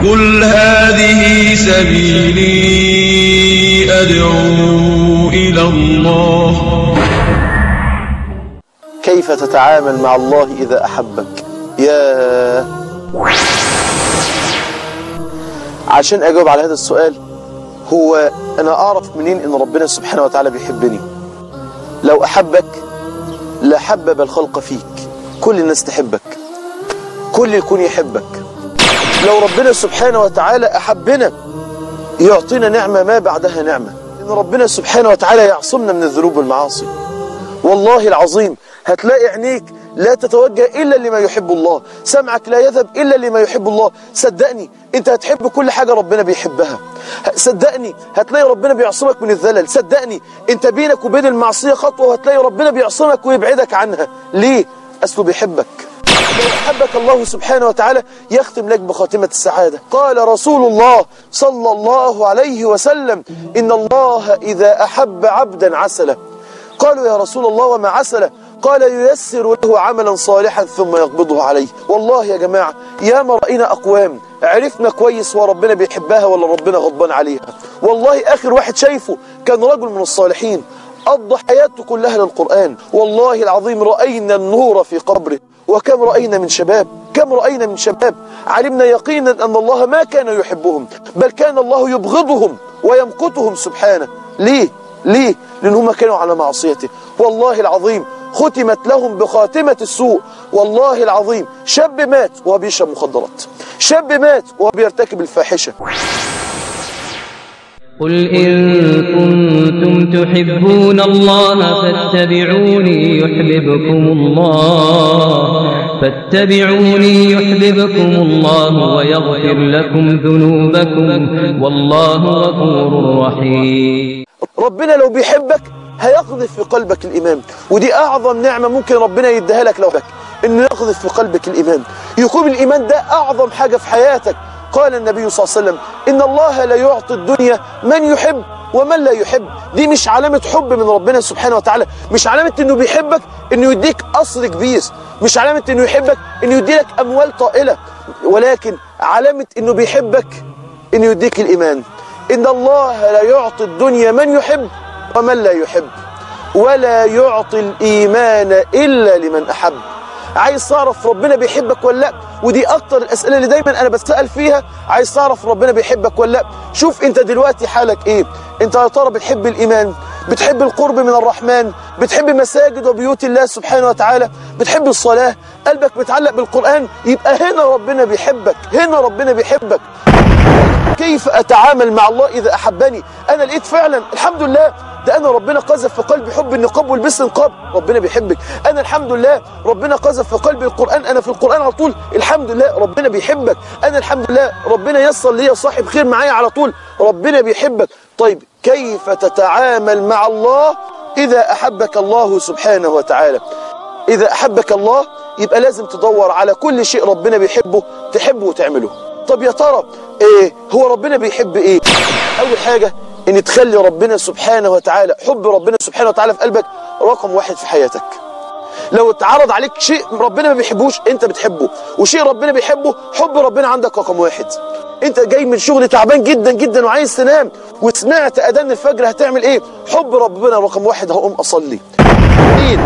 قل هذه سبيلي أدعو إلى الله كيف تتعامل مع الله إذا أحبك يا عشان أجاوب على هذا السؤال هو أنا أعرف منين إن ربنا سبحانه وتعالى بيحبني لو أحبك لحبب الخلق فيك كل الناس تحبك كل يكون يحبك لو ربنا سبحانه وتعالى أحبنا يعطينا نعمة ما بعدها نعمة إن ربنا سبحانه وتعالى يعصمنا من الذنوب والمعاصي والله العظيم هتلاقي عينيك لا تتوجه إلا لما يحب الله سمعك لا يذهب إلا لما يحب الله صدقني انت هتحب كل حاجة ربنا بيحبها صدقني هتلاقي ربنا بيعصمك من الذلل صدقني انت بينك وبين المعصية خطوة وهتلاقي ربنا بيعصمك ويبعدك عنها ليه؟ أصله بيحبك لو أحبك الله سبحانه وتعالى يختم لك بخاتمة السعادة قال رسول الله صلى الله عليه وسلم إن الله إذا أحب عبدا عسله قالوا يا رسول الله وما عسله قال ييسر له عملا صالحا ثم يقبضه عليه والله يا جماعة يا ما رأينا أقوام عرفنا كويس وربنا بيحبها ولا ربنا غضبان عليها والله آخر واحد شايفه كان رجل من الصالحين قضى حياته كلها للقرآن والله العظيم رأينا النور في قبره وكم رأينا من شباب كم رأينا من شباب علمنا يقينا أن الله ما كان يحبهم بل كان الله يبغضهم ويمقتهم سبحانه ليه؟ ليه؟ لأنهم كانوا على معصيته والله العظيم ختمت لهم بخاتمة السوء والله العظيم شاب مات وهو بيشرب مخدرات شاب مات وهو بيرتكب الفاحشة قل إن كنتم تحبون الله فاتبعوني يحببكم الله فاتبعوني يحببكم الله ويغفر لكم ذنوبكم والله غفور رحيم ربنا لو بيحبك هيقذف في قلبك الإيمان ودي أعظم نعمة ممكن ربنا يديها لك لو بك إنه يقذف في قلبك الإيمان يكون الإيمان ده أعظم حاجة في حياتك قال النبي صلى الله عليه وسلم إن الله لا يعطي الدنيا من يحب ومن لا يحب دي مش علامة حب من ربنا سبحانه وتعالى مش علامة إنه بيحبك إنه يديك قصر كبير مش علامة إنه يحبك إنه يديلك أموال طائلة ولكن علامة إنه بيحبك إنه يديك الإيمان إن الله لا يعطي الدنيا من يحب ومن لا يحب ولا يعطي الإيمان إلا لمن أحب عايز تعرف ربنا بيحبك ولا لا ودي أكتر الأسئلة اللي دايما أنا بتسأل فيها عايز تعرف ربنا بيحبك ولا لا شوف أنت دلوقتي حالك إيه أنت يا ترى بتحب الإيمان بتحب القرب من الرحمن بتحب مساجد وبيوت الله سبحانه وتعالى بتحب الصلاة قلبك متعلق بالقرآن يبقى هنا ربنا بيحبك هنا ربنا بيحبك كيف أتعامل مع الله إذا أحبني أنا لقيت فعلا الحمد لله ده أنا ربنا قذف في قلبي حب النقاب والبس نقاب ربنا بيحبك أنا الحمد لله ربنا قذف في قلبي القرآن أنا في القرآن على طول الحمد لله ربنا بيحبك أنا الحمد لله ربنا يصل لي صاحب خير معايا على طول ربنا بيحبك طيب كيف تتعامل مع الله إذا أحبك الله سبحانه وتعالى إذا أحبك الله يبقى لازم تدور على كل شيء ربنا بيحبه تحبه وتعمله طب يا ترى إيه هو ربنا بيحب إيه أول حاجة إن تخلي ربنا سبحانه وتعالى حب ربنا سبحانه وتعالى في قلبك رقم واحد في حياتك لو اتعرض عليك شيء ربنا ما بيحبوش انت بتحبه وشيء ربنا بيحبه حب ربنا عندك رقم واحد انت جاي من شغل تعبان جدا جدا وعايز تنام وسمعت اذان الفجر هتعمل ايه حب ربنا رقم واحد هقوم اصلي اثنين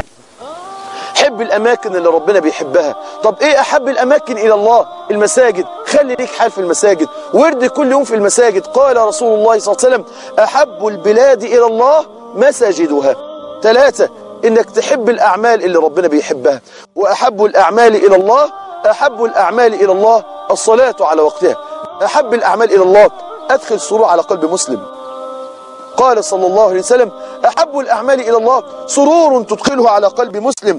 حب الاماكن اللي ربنا بيحبها طب ايه احب الاماكن الى الله المساجد خلي ليك حال في المساجد ورد كل يوم في المساجد قال رسول الله صلى الله عليه وسلم احب البلاد الى الله مساجدها ثلاثة انك تحب الاعمال اللي ربنا بيحبها واحب الاعمال الى الله احب الاعمال الى الله الصلاة على وقتها احب الاعمال الى الله ادخل سرور على قلب مسلم قال صلى الله عليه وسلم احب الاعمال الى الله سرور تدخله على قلب مسلم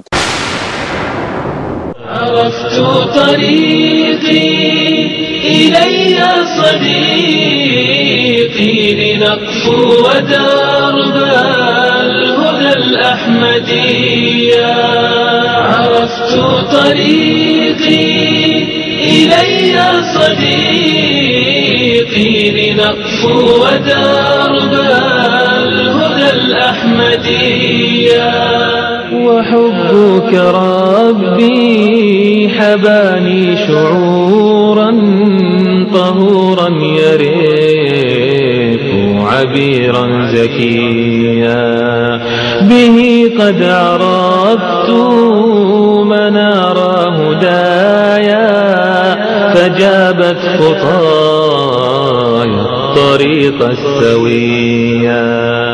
عرفت طريقي إلي صديقي لنقفو ودرب الهدى الأحمدية عرفت طريقي إلي صديقي لنقفو ودرب الهدى الأحمدية وحبك ربي حباني شعورا طهورا نورا يرف عبيرا زكيا به قد عرفت منار هدايا فجابت خطايا الطريق السويا